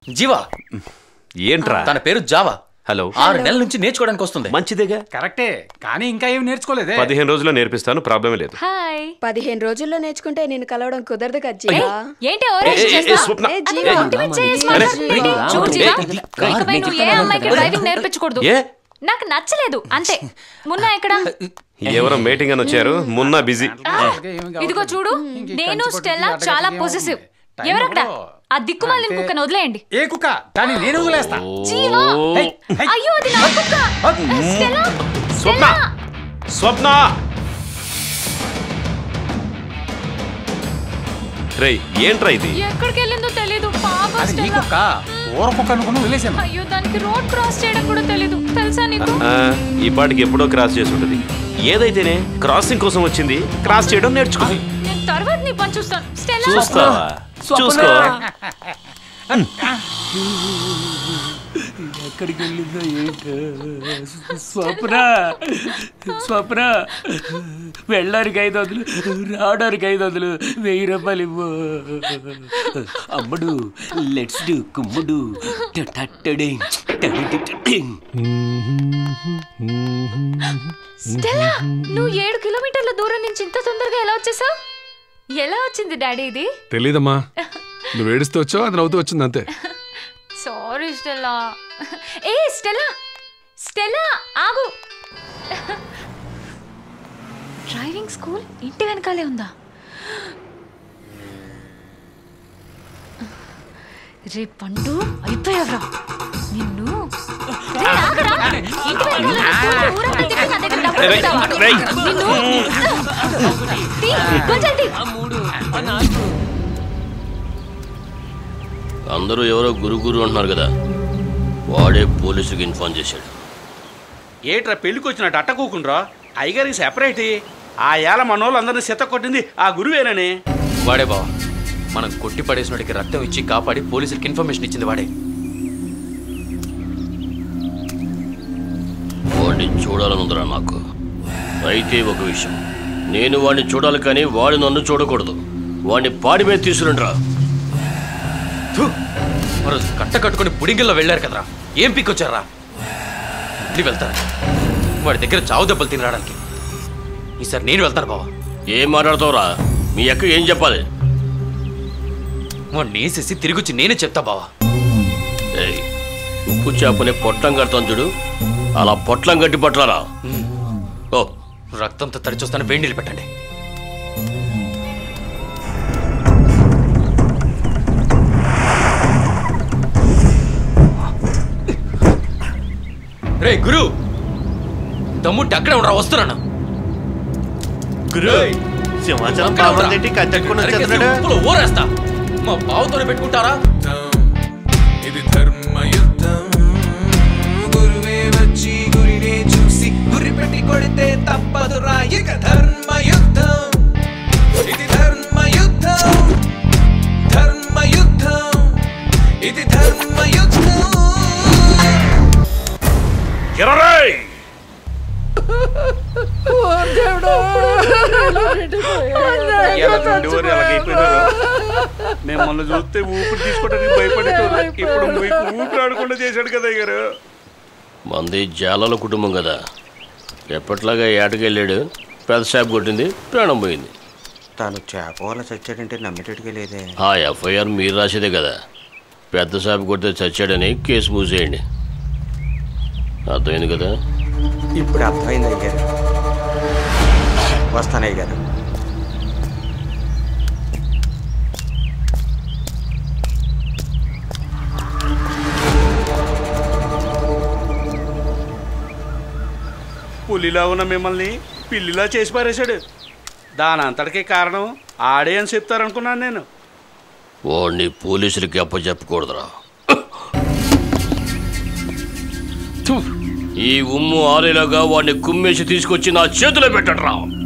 జీవా ఏంట్రా తన పేరు జావా హలో ఆరు నెలల నుంచి నేర్చుకోవడానికి వస్తుంది మంచిదేగా కరెక్టే కానీ ఇంకా ఏం నేర్చుకోలేదే పదిహేను రోజుల్లో నేర్పిస్తాను ప్రాబ్లమే లేదు హాయ్ పదిహేను రోజుల్లో నేర్చుకుంటే నేను కలవడం కుదరదు కదా జీవా ఏంటి ఏ, ఓవరాక్షన్ ఏ, ఏ, చేస్తావ్? స్వప్న. ఏ, అది జీవా. ఇంటిమేట్ చేసి అరే, మాట్లాడుతున్నావు. ఏ, చూడు జీవా, ఇది కాదు, ఇకపై నేను నువ్వు ఏ చెప్తాను అమ్మాయికి కదా. డ్రైవింగ్ నేర్పించకూడదు ఏ నాకు నచ్చలేదు అంతే మున్నా ఎక్కడ ఎవరో మీటింగ్ అని వచ్చారు మున్నా బిజీ ఇదిగో చూడు నేను స్టెల్లా చాలా పొజిటివ్ ఎవరక్కడ ఆ దిక్కుమాలిన కుక్కను వదిలేయండి ఏ కుక్క దాన్ని నేను వదిలేస్తా జీవా హై, హై. అయ్యో అది నా కుక్క స్టెల్లా స్వప్న స్టెల్లా స్వప్న రేయ్ ఏంట్రా ఇది ఎక్కడికి వెళ్ళిందో తెలీదు పాపం అది నీ స్టెల్లా కుక్క ఊర కుక్క అనుకుని వదిలేసాను అయ్యో దానికి రోడ్ క్రాస్ చేయడం కూడా తెలీదు తెలుసా నీకు ఆ, ఈ పాటికి ఎప్పుడో క్రాస్ చేసి ఉంటుంది ఏదైతేనే క్రాసింగ్ కోసం వచ్చింది క్రాస్ చేయడం నేర్చుకో నేను తర్వాత నీ పని చూస్తాను స్టెల్లా చూస్తావా చూసుకో ఎక్కడికి వెళ్ళిందో ఏంటో స్వప్న స్వప్న వెళ్ళడానికి ఐదు వందలు రావడానికి ఐదు వందలు వెయ్యి రూపాయలు ఇవ్వు అమ్ముడు లెట్స్ డు కుమ్ముడు టట్టడింగ్, టడిటిటిటింగ్. స్టెల్లా నువ్వు ఏడు కిలోమీటర్ల దూరం నుంచి ఇంత తొందరగా ఎలా వచ్చేసావు ఎలా వచ్చింది డాడీ ఇది తెలీదమ్మా నువ్వు ఏడుస్తూ వచ్చావు అది నవ్వుతూ వచ్చింది అంతే సారీ స్టెల్లా ఏ స్టెల్లా స్టెల్లా ఆగు డ్రైవింగ్ స్కూల్ ఇంటి వెనకాలే ఉందా రే పండు అయిపోయావరా నిన్ను రే, ఆగరా. ఇంటి వెనకాల ఉన్న స్కూల్ ఊరంతా తిప్పి నా దగ్గర డబ్బులు రేయ్, అడుగుతావా? రేయ్. నిన్ను తీ, కొంచెం తీ. ఆ మూడు ఆ నాలుగు అందరూ ఎవరో గురు గురు అంటున్నారు కదా వాడే పోలీసుకి ఇన్ఫార్మ్ చేశాడు ఏట్రా పెళ్లికి వచ్చినట్టు అట్టకూకుండ్రా అయ్యగారికి సెపరేట్ ఆ ఏళ మనోళ్ళు అందరినీ సిత కొట్టింది ఆ గురువేనని వాడే బావ మనం కొట్టి పడేసినోడికి రక్తం ఇచ్చి కాపాడి పోలీసులకు ఇన్ఫర్మేషన్ ఇచ్చింది వాడే వాడిని చూడాలనుందిరా నాకు అయితే ఒక విషయం నేను వాడిని చూడాలి కానీ వాడు నన్ను చూడకూడదు వాడిని పాడి మీద తీసుకురండిరా థు! మరోజు కట్ట కట్టుకుని పుడింగిల్లో వెళ్ళారు కదరా ఏం పిక్కొచ్చారా ఇంటికి వెళ్తాను వాడి దగ్గర చావు దెబ్బలు తినడానికి ఈసారి నేను వెళ్తాను బావా ఏం మాట్లాడతావురా మీ అక్క ఏం చెప్పాలి వాడిని వేసేసి తిరిగి వచ్చి నేనే చెప్తా బావా ఏయ్, ఉప్పు చేపని పొట్టం కడతాను చూడు అలా పొట్లం గట్టి పట్టరా ఓ రక్తంతో తడిచొస్తాను వేడి నీళ్ళు పెట్టండి రే గురు తమ్ముంటే అక్కడే ఉండరా వస్తున్నాను గురు సింహాచలం అక్కడే ఉండరా? బాగుందేంటి కత్తెట్టుకుని నరికేసి వచ్చేస్తున్నాడు ఉప్పులో ఊరేస్తా మా బావతోనే పెట్టుకుంటారా ఇది ధర్మ యుద్ధం గురువే వచ్చి గురినే చూసి గురి పెట్టి కొడితే తప్పదు రాయక ధర్మ యుద్ధం ఇది ధర్మ యుద్ధం ధర్మ యుద్ధం ఇది ధర్మ యుద్ధం ఎర్రరేయ్! ఎలా ఉండేవారు ఎలాగైపోయినారు మిమ్మల్ని చూస్తే ఊపిరి తీసుకోవడానికి భయపడేటోరు ఇప్పుడు మీకు ఊపిరి ఆడకుండా చేశాడు కదా అయ్యారు మంది జాలాల కుటుంబం కదా ఎప్పట్లాగా ఏటకెళ్ళాడు పెద్ద షాప్ కొట్టింది ప్రాణం పోయింది తాను చేప వల్ల చచ్చాడంటే నమ్మేటట్టుగా లేదే ఆ ఎఫ్ఐఆర్ మీరు రాసేదే కదా పెద్ద షాప్ కొడితే చచ్చాడని కేసు మూసేయండి అర్థమైంది కదా ఇప్పుడు అర్థమైంది అయ్యారు వస్తానయ్య గారు పులిలా ఉన్న మిమ్మల్ని పిల్లిలా చేసి పారేశాడు దాని అంతటికే కారణం ఆడే అని చెప్తారనుకున్నాను నేను వాడిని పోలీసులకి అప్పచెప్పకూడదురా ఈ ఉమ్ము ఆరేలాగా వాడిని కుమ్మేసి తీసుకొచ్చి నా చేతిలో పెట్టడరా